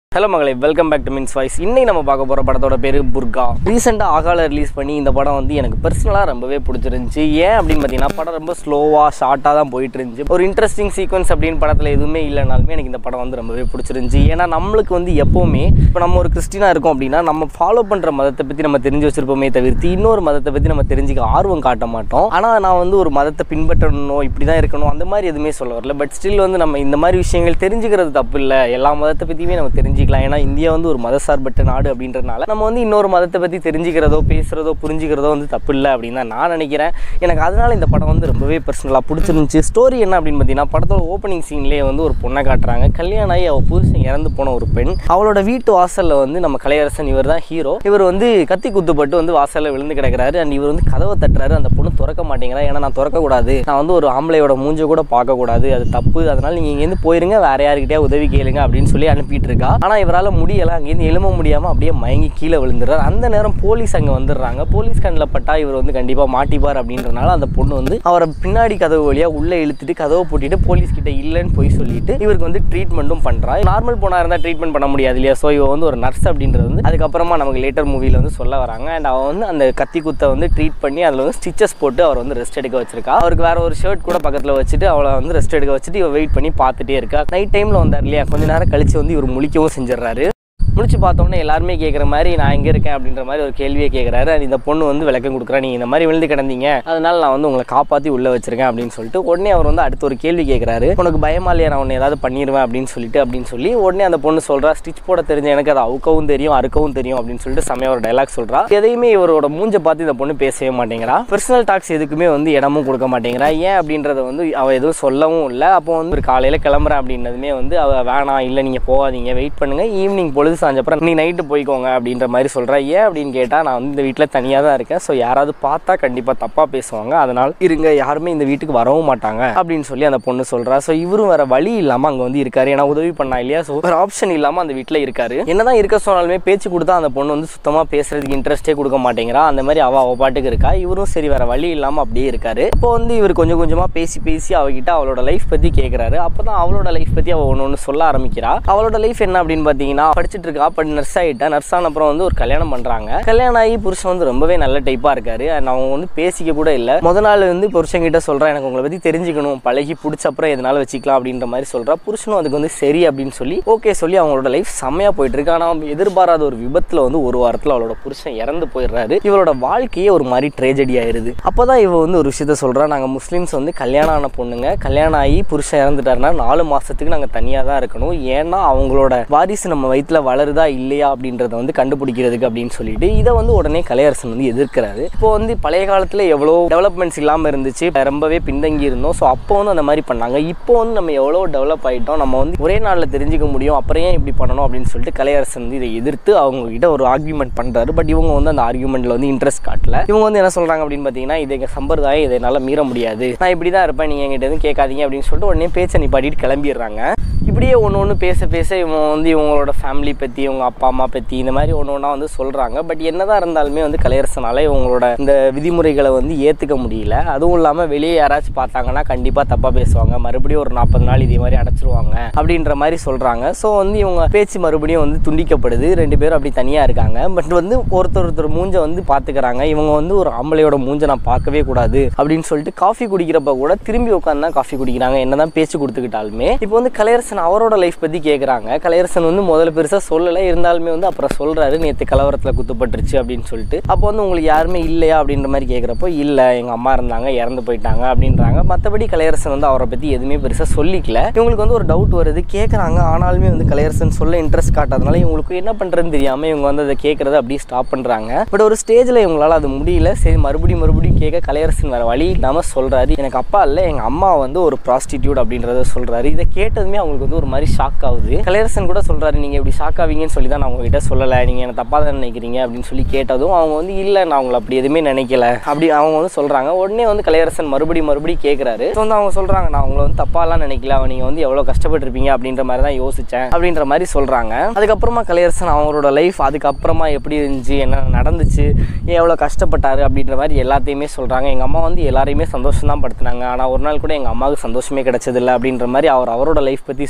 hello மகளே welcome back to மின்ஸ் voice இன்னைக்கு நம்ம பார்க்க போகிற படத்தோட பேர் புர்கா ரீசெண்டாக ஆகால ரிலீஸ் பண்ணி இந்த படம் வந்து எனக்கு பர்சனலாக ரொம்பவே பிடிச்சிருந்துச்சு ஏன் அப்படின்னு பார்த்தீங்கன்னா படம் ரொம்ப ஸ்லோவாக ஷார்ட்டாக தான் போயிட்டு இருந்துச்சு ஒரு இன்ட்ரெஸ்டிங் சீக்வன்ஸ் அப்படின்னு படத்தில் எதுவுமே இல்லைனாலுமே எனக்கு இந்த படம் வந்து ரொம்பவே பிடிச்சிருந்துச்சு ஏன்னா நம்மளுக்கு வந்து எப்போவுமே இப்போ நம்ம ஒரு கிறிஸ்டினாக இருக்கோம் அப்படின்னா நம்ம ஃபாலோ பண்ணுற மதத்தை பற்றி நம்ம தெரிஞ்சு வச்சிருப்போமே தவிர்த்து இன்னொரு மதத்தை பற்றி நம்ம தெரிஞ்சுக்க ஆர்வம் காட்ட மாட்டோம் ஆனால் நான் வந்து ஒரு மதத்தை பின்பற்றணும் இப்படி தான் இருக்கணும் அந்த மாதிரி எதுவுமே சொல்ல வரல பட் ஸ்டில் வந்து நம்ம இந்த மாதிரி விஷயங்கள் தெரிஞ்சுக்கிறது தப்பு இல்லை எல்லா மதத்தை பற்றியுமே நம்ம தெரிஞ்சுக்கலாம் ஏன்னா இந்தியா வந்து ஒரு மதசார்பற்ற நாடு அப்படின்றனால நம்ம வந்து இன்னொரு மதத்தை பற்றி தெரிஞ்சுக்கிறதோ பேசுகிறதோ புரிஞ்சுக்கிறதோ வந்து தப்பு இல்லை அப்படின்னு தான் நான் நினைக்கிறேன் எனக்கு அதனால இந்த படம் வந்து ரொம்பவே பர்சனலாக பிடிச்சிருந்துச்சு ஸ்டோரி என்ன அப்படின்னு பார்த்தீங்கன்னா படத்தோட ஓப்பனிங் சீன்லேயே வந்து ஒரு பொண்ணை காட்டுறாங்க கல்யாணம் ஆகி அவள் புருஷன் இறந்து போன ஒரு பெண் அவளோட வீட்டு வாசலில் வந்து நம்ம கலையரசன் இவர் தான் ஹீரோ இவர் வந்து கத்தி குத்துப்பட்டு வந்து வாசலில் விழுந்து கிடக்குறாரு அண்ட் இவர் வந்து கதவை தட்டுறாரு அந்த பொண்ணு திறக்க மாட்டேங்கிறா ஏன்னா நான் திறக்கக்கூடாது நான் வந்து ஒரு ஆம்பளையோட மூஞ்ச கூட பார்க்கக்கூடாது அது தப்பு அதனால நீங்கள் இங்கேருந்து போயிருங்க வேற யாருக்கிட்டே உதவி கேளுங்க அப்படின்னு சொல்லி அனுப்பிட்டு இருக்கா ஆனால் இவரால் முடியலை அங்கேருந்து எழும்ப முடியாமல் அப்படியே மயங்கி கீழே விழுந்துறாரு அந்த நேரம் போலீஸ் அங்கே வந்துடுறாங்க போலீஸ் கண்ணில் பட்டா இவர் வந்து கண்டிப்பாக மாட்டிப்பார் அப்படின்றனால அந்த பொண்ணு வந்து அவரை பின்னாடி கதவு வழியாக உள்ளே இழுத்துட்டு கதவை பூட்டிட்டு போலீஸ் கிட்ட இல்லைன்னு போய் சொல்லிட்டு இவருக்கு வந்து ட்ரீட்மெண்ட்டும் பண்ணுறா நார்மல் போனா இருந்தால் ட்ரீட்மெண்ட் பண்ண முடியாது இல்லையா ஸோ இவ வந்து ஒரு நர்ஸ் அப்படின்றது வந்து அதுக்கப்புறமா நமக்கு லேட்டர் மூவியில் வந்து சொல்ல வராங்க அண்ட் அவன் வந்து அந்த கத்தி குத்தை வந்து ட்ரீட் பண்ணி அதில் வந்து ஸ்டிச்சஸ் போட்டு அவர் வந்து ரெஸ்ட் எடுக்க வச்சிருக்கா அவருக்கு வேற ஒரு ஷர்ட் கூட பக்கத்தில் வச்சுட்டு அவளை வந்து ரெஸ்ட் எடுக்க வச்சுட்டு இவ வெயிட் பண்ணி பார்த்துட்டே இருக்கா நைட் டைமில் வந்தார் இல்லையா கொஞ்ச நேரம் கழிச்சு வந்து இவர் முழிக்கவும் செஞ்சிடறாரு முடிச்சு பார்த்தோன்னே எல்லாருமே கேட்குற மாதிரி நான் எங்கே இருக்கேன் அப்படின்ற மாதிரி ஒரு கேள்வியை கேட்குறாரு அந்த பொண்ணு வந்து விளக்கம் கொடுக்குறா நீங்கள் இந்த மாதிரி விழுந்து கிடந்தீங்க அதனால நான் வந்து உங்களை காப்பாற்றி உள்ளே வச்சிருக்கேன் அப்படின்னு சொல்லிட்டு உடனே அவர் வந்து அடுத்த ஒரு கேள்வி கேட்குறாரு உனக்கு பயமா இல்லையா நான் உன்னை ஏதாவது பண்ணிடுவேன் அப்படின்னு சொல்லிட்டு அப்படின்னு சொல்லி உடனே அந்த பொண்ணு சொல்கிறா ஸ்டிச் போட தெரிஞ்ச எனக்கு அதை அவுக்கவும் தெரியும் அறுக்கவும் தெரியும் அப்படின்னு சொல்லிட்டு செம்மையா ஒரு டைலாக் சொல்கிறா எதையுமே இவரோட மூஞ்ச பார்த்து இந்த பொண்ணு பேசவே மாட்டேங்கிறா பர்சனல் டாக்ஸ் எதுக்குமே வந்து இடமும் கொடுக்க மாட்டேங்கிறா ஏன் அப்படின்றத வந்து அவள் எதுவும் சொல்லவும் இல்லை அப்போ வந்து ஒரு காலையில் கிளம்புறேன் அப்படின்னதுமே வந்து அவள் வேணாம் இல்லை நீங்கள் போகாதீங்க வெயிட் பண்ணுங்க ஈவினிங் பொழுது சாஞ்சப்பறம் நீ நைட்டு போய்க்கோங்க அப்படின்ற மாதிரி சொல்கிறா ஏன் அப்படின்னு கேட்டால் நான் வந்து இந்த வீட்டில் தனியாக தான் இருக்கேன் ஸோ யாராவது பார்த்தா கண்டிப்பாக தப்பாக பேசுவாங்க அதனால் இருங்க யாருமே இந்த வீட்டுக்கு வரவும் மாட்டாங்க அப்படின்னு சொல்லி அந்த பொண்ணு சொல்கிறா ஸோ இவரும் வேற வழி இல்லாமல் அங்கே வந்து இருக்காரு ஏன்னா உதவி பண்ணா இல்லையா ஸோ ஒரு ஆப்ஷன் இல்லாமல் அந்த வீட்டில் இருக்காரு என்னதான் இருக்க சொன்னாலுமே பேச்சு கொடுத்தா அந்த பொண்ணு வந்து சுத்தமாக பேசுறதுக்கு இன்ட்ரெஸ்டே கொடுக்க மாட்டேங்கிறா அந்த மாதிரி அவ அவ பாட்டுக்கு இருக்கா இவரும் சரி வேற வழி இல்லாமல் அப்படியே இருக்காரு இப்போ வந்து இவர் கொஞ்சம் கொஞ்சமாக பேசி பேசி அவகிட்ட அவளோட லைஃப் பற்றி கேட்குறாரு அப்போ தான் அவளோட லைஃப் பற்றி அவள் ஒன்று ஒன்று சொல்ல ஆரம்பிக்கிறா அவளோட லைஃப் என்ன அப்படின்னு பார்த்தீங்கன்னா படிச்சுட்டு இருக்கா பட் நர்ஸ் ஆகிட்டா நர்ஸ் ஆன அப்புறம் வந்து ஒரு கல்யாணம் பண்ணுறாங்க கல்யாணம் ஆகி புருஷன் வந்து ரொம்பவே நல்ல டைப்பாக இருக்காரு அண்ட் அவங்க வந்து பேசிக்க கூட இல்லை முத நாள் வந்து புருஷன் கிட்ட சொல்கிறா எனக்கு உங்களை பற்றி தெரிஞ்சுக்கணும் பழகி பிடிச்ச அப்புறம் எதனால வச்சுக்கலாம் அப்படின்ற மாதிரி சொல்கிறா புருஷனும் அதுக்கு வந்து சரி அப்படின்னு சொல்லி ஓகே சொல்லி அவங்களோட லைஃப் செம்மையாக போயிட்டு இருக்கு ஆனால் எதிர்பாராத ஒரு விபத்தில் வந்து ஒரு வாரத்தில் அவளோட புருஷன் இறந்து போயிடுறாரு இவளோட வாழ்க்கையே ஒரு மாதிரி ட்ரேஜடி ஆயிருது அப்போ தான் இவ வந்து ஒரு விஷயத்த சொல்கிறா நாங்கள் முஸ்லீம்ஸ் வந்து கல்யாணம் ஆன பொண்ணுங்க கல்யாணம் ஆகி புருஷன் இறந்துட்டாருன்னா நாலு மாதத்துக்கு நாங்கள் தனியாக தான் இருக்கணும் ஏன்னா அவங்களோட வாரிசு நம்ம வயிற்றில் வளருதா இல்லையா அப்படின்றத வந்து கண்டுபிடிக்கிறதுக்கு அப்படின்னு சொல்லிட்டு இதை வந்து உடனே கலையரசன் வந்து எதிர்க்கிறாரு இப்போ வந்து பழைய காலத்தில் எவ்வளோ டெவலப்மெண்ட்ஸ் இல்லாமல் இருந்துச்சு ரொம்பவே பின்தங்கி இருந்தோம் ஸோ அப்போ வந்து அந்த மாதிரி பண்ணாங்க இப்போ வந்து நம்ம எவ்வளோ டெவலப் ஆகிட்டோம் நம்ம வந்து ஒரே நாளில் தெரிஞ்சுக்க முடியும் அப்புறம் ஏன் இப்படி பண்ணணும் அப்படின்னு சொல்லிட்டு கலையரசன் வந்து இதை எதிர்த்து அவங்க கிட்ட ஒரு ஆர்கியூமெண்ட் பண்ணுறாரு பட் இவங்க வந்து அந்த ஆர்கியூமெண்ட்டில் வந்து இன்ட்ரெஸ்ட் காட்டல இவங்க வந்து என்ன சொல்கிறாங்க அப்படின்னு பார்த்தீங்கன்னா இது எங்கள் சம்பிரதாயம் இதை என்னால் மீற முடியாது நான் இப்படி தான் இருப்பேன் நீங்கள் எங்கிட்ட எதுவும் கேட்காதீங்க அப்படின்னு சொல்லிட்டு உடனே பேச்சை நிப்பாட்டிட்டு கிளம்பிடுறாங்க இப்படியே ஒன்று ஒன்று பேச பேச இவங்க வந்து இவங்களோட ஃபேமிலி பற்றி இவங்க அப்பா அம்மா பற்றி இந்த மாதிரி ஒன்று ஒன்றா வந்து சொல்கிறாங்க பட் என்னதான் இருந்தாலுமே வந்து கலையரசனால இவங்களோட இந்த விதிமுறைகளை வந்து ஏற்றுக்க முடியல அதுவும் இல்லாமல் வெளியே யாராச்சும் பார்த்தாங்கன்னா கண்டிப்பாக தப்பாக பேசுவாங்க மறுபடியும் ஒரு நாற்பது நாள் இதே மாதிரி அடைச்சிருவாங்க அப்படின்ற மாதிரி சொல்கிறாங்க ஸோ வந்து இவங்க பேச்சு மறுபடியும் வந்து துண்டிக்கப்படுது ரெண்டு பேரும் அப்படி தனியாக இருக்காங்க பட் வந்து ஒருத்தர் ஒருத்தர் மூஞ்ச வந்து பார்த்துக்கிறாங்க இவங்க வந்து ஒரு ஆம்பளையோட மூஞ்ச நான் பார்க்கவே கூடாது அப்படின்னு சொல்லிட்டு காஃபி குடிக்கிறப்ப கூட திரும்பி உட்காந்து தான் காஃபி குடிக்கிறாங்க என்னதான் பேச்சு கொடுத்துக்கிட்டாலுமே இப்போ வந்து கலையரசன் அவரோட லைஃப் பற்றி கேட்குறாங்க கலையரசன் வந்து முதல்ல பெருசாக சொல்லலை இருந்தாலுமே வந்து அப்புறம் சொல்கிறாரு நேற்று கலவரத்தில் குத்துப்பட்டுருச்சு அப்படின்னு சொல்லிட்டு அப்போ வந்து உங்களுக்கு யாருமே இல்லையா அப்படின்ற மாதிரி கேட்குறப்போ இல்லை எங்கள் அம்மா இருந்தாங்க இறந்து போயிட்டாங்க அப்படின்றாங்க மற்றபடி கலையரசன் வந்து அவரை பற்றி எதுவுமே பெருசாக சொல்லிக்கல இவங்களுக்கு வந்து ஒரு டவுட் வருது கேட்குறாங்க ஆனாலுமே வந்து கலையரசன் சொல்ல இன்ட்ரெஸ்ட் காட்டாதனால இவங்களுக்கு என்ன பண்ணுறதுன்னு தெரியாமல் இவங்க வந்து அதை கேட்குறத அப்படியே ஸ்டாப் பண்ணுறாங்க பட் ஒரு ஸ்டேஜில் இவங்களால அது முடியல சரி மறுபடியும் மறுபடியும் கேட்க கலையரசன் வேறு வழி இல்லாமல் சொல்கிறாரு எனக்கு அப்பா இல்லை எங்கள் அம்மா வந்து ஒரு ப்ராஸ்டிடியூட் அப்படின்றத சொல்கிறாரு இதை கேட்டதுமே அவங்களுக்கு வந்து ஒரு மாதிரி ஷாக் ஆகுது கலையரசன் கூட சொல்கிறாரு நீங்கள் இப்படி ஷாக் ஆவீங்கன்னு சொல்லி தான் நான் உங்ககிட்ட சொல்லலை நீங்கள் என்ன தப்பாக தான் நினைக்கிறீங்க அப்படின்னு சொல்லி கேட்டதும் அவங்க வந்து இல்லை நான் உங்களை அப்படி எதுவுமே நினைக்கல அப்படி அவங்க வந்து சொல்கிறாங்க உடனே வந்து கலையரசன் மறுபடியும் மறுபடியும் கேட்குறாரு ஸோ வந்து அவங்க சொல்கிறாங்க நான் உங்களை வந்து தப்பாலாம் நினைக்கல நீங்கள் வந்து எவ்வளோ கஷ்டப்பட்டிருப்பீங்க அப்படின்ற மாதிரி தான் யோசித்தேன் அப்படின்ற மாதிரி சொல்கிறாங்க அதுக்கப்புறமா கலையரசன் அவங்களோட லைஃப் அதுக்கப்புறமா எப்படி இருந்துச்சு என்ன நடந்துச்சு எவ்வளோ கஷ்டப்பட்டாரு அப்படின்ற மாதிரி எல்லாத்தையுமே சொல்கிறாங்க எங்கள் அம்மா வந்து எல்லாரையுமே சந்தோஷம் தான் படுத்தினாங்க ஆனால் ஒரு நாள் கூட எங்கள் அம்மாவுக்கு சந்தோஷமே கிடைச்சதில்ல அப்படின்ற மாதிரி அவர் அவரோட லைஃப் பற்றி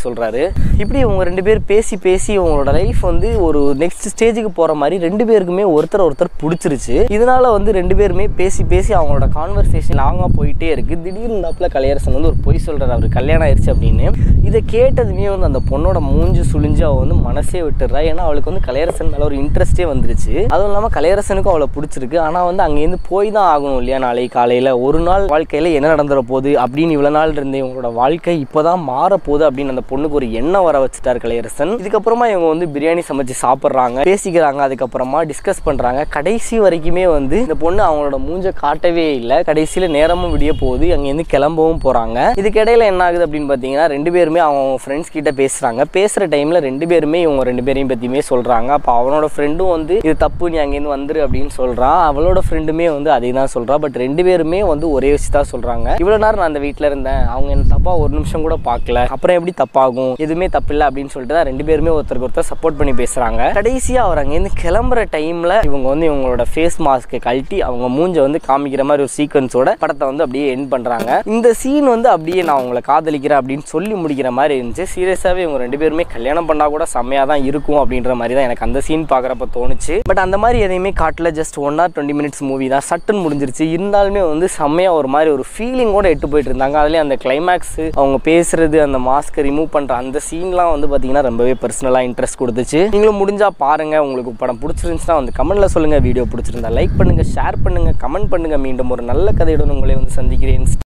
சொல்கிறாரு இப்படி இவங்க ரெண்டு பேர் பேசி பேசி இவங்களோட லைஃப் வந்து ஒரு நெக்ஸ்ட் ஸ்டேஜுக்கு போகிற மாதிரி ரெண்டு பேருக்குமே ஒருத்தர் ஒருத்தர் பிடிச்சிருச்சு இதனால வந்து ரெண்டு பேருமே பேசி பேசி அவங்களோட கான்வர்சேஷன் லாங்காக போயிட்டே இருக்கு திடீர்னு இருந்தாப்புல கலையரசன் வந்து ஒரு பொய் சொல்கிறார் அவர் கல்யாணம் ஆயிடுச்சு அப்படின்னு இதை கேட்டதுமே வந்து அந்த பொண்ணோட மூஞ்சு சுழிஞ்சு அவள் வந்து மனசே விட்டுறா ஏன்னா அவளுக்கு வந்து கலையரசன் மேலே ஒரு இன்ட்ரெஸ்டே வந்துருச்சு அதுவும் இல்லாமல் கலையரசனுக்கும் அவளை பிடிச்சிருக்கு ஆனால் வந்து அங்கேருந்து போய் தான் ஆகணும் இல்லையா நாளைக்கு காலையில் ஒரு நாள் வாழ்க்கையில் என்ன நடந்துற போகுது அப்படின்னு இவ்வளோ நாள் இருந்த இவங்களோட வாழ்க்கை இப்போ தான் மாற போகுது அப்படின்னு அந்த பொண்ணுக்கு ஒரு எண்ணம் வர வச்சுட்டார் கலையரசன் இதுக்கப்புறமா இவங்க வந்து பிரியாணி சமைச்சு சாப்பிட்றாங்க பேசிக்கிறாங்க அதுக்கப்புறமா டிஸ்கஸ் பண்ணுறாங்க கடைசி வரைக்குமே வந்து இந்த பொண்ணு அவங்களோட மூஞ்ச காட்டவே இல்லை கடைசியில் நேரமும் விடிய போகுது அங்கேருந்து கிளம்பவும் போகிறாங்க இதுக்கிடையில என்ன ஆகுது அப்படின்னு பார்த்தீங்கன்னா ரெண்டு பேருமே அவங்க ஃப்ரெண்ட்ஸ் கிட்ட பேசுகிறாங்க பேசுகிற டைமில் ரெண்டு பேருமே இவங்க ரெண்டு பேரையும் பற்றியுமே சொல்கிறாங்க அப்போ அவனோட ஃப்ரெண்டும் வந்து இது தப்பு நீ அங்கேருந்து வந்துரு அப்படின்னு சொல்கிறான் அவளோட ஃப்ரெண்டுமே வந்து அதே தான் சொல்கிறா பட் ரெண்டு பேருமே வந்து ஒரே விஷயம் தான் சொல்கிறாங்க இவ்வளோ நேரம் நான் அந்த வீட்டில் இருந்தேன் அவங்க என்ன தப்பாக ஒரு நிமிஷம் கூட பார்க்கல அப்புறம் எப்படி தப்பாகும் எதுவுமே தப்பில்லை அப்படின்னு சொல்லிட்டு தான் ரெண்டு பேருமே ஒருத்தருக்கு ஒருத்தர் சப்போர்ட் பண்ணி பேசுகிறாங்க கடைசியாக அவர் அங்கேருந்து கிளம்புற டைமில் இவங்க வந்து இவங்களோட ஃபேஸ் மாஸ்க்கை கழட்டி அவங்க மூஞ்ச வந்து காமிக்கிற மாதிரி ஒரு சீக்வன்ஸோட படத்தை வந்து அப்படியே எண்ட் பண்ணுறாங்க இந்த சீன் வந்து அப்படியே நான் உங்களை காதலிக்கிறேன் அப்படின்னு சொல்லி முடிக்கிற மாதிரி இருந்துச்சு சீரியஸாகவே இவங்க ரெண்டு பேருமே கல்யாணம் பண்ணால் கூட செம்மையாக தான் இருக்கும் அப்படின்ற மாதிரி தான் எனக்கு அந்த சீன் பார்க்குறப்ப தோணுச்சு பட் அந்த மாதிரி எதையுமே காட்டல just one or twenty minutes movie தான் சட்டுன்னு முடிஞ்சிருச்சு இருந்தாலுமே வந்து செம்மையாக ஒரு மாதிரி ஒரு ஃபீலிங்கோட எட்டு போயிட்டு இருந்தாங்க அதுலேயே அந்த கிளைமேக்ஸ் அவங்க பேசுறது அந்த மாஸ்க்கை ரிமூவ் பண்ணுற அந்த சீன்லாம் வந்து பார்த்தீங்கன்னா ரொம்பவே பர்சனலாக இன்ட்ரெஸ்ட் கொடுத்துச்சு நீங்களும் முடிஞ்சால் பாருங்கள் உங்களுக்கு படம் பிடிச்சிருந்துச்சுன்னா வந்து கமெண்ட்டில் சொல்லுங்கள் வீடியோ பிடிச்சிருந்தா லைக் பண்ணுங்கள் ஷேர் பண்ணுங்கள் கமெண்ட் பண்ணுங்கள் மீண்டும் ஒரு நல்ல கதையுடன் உங்களை வந்து சந்திக்கிறேன்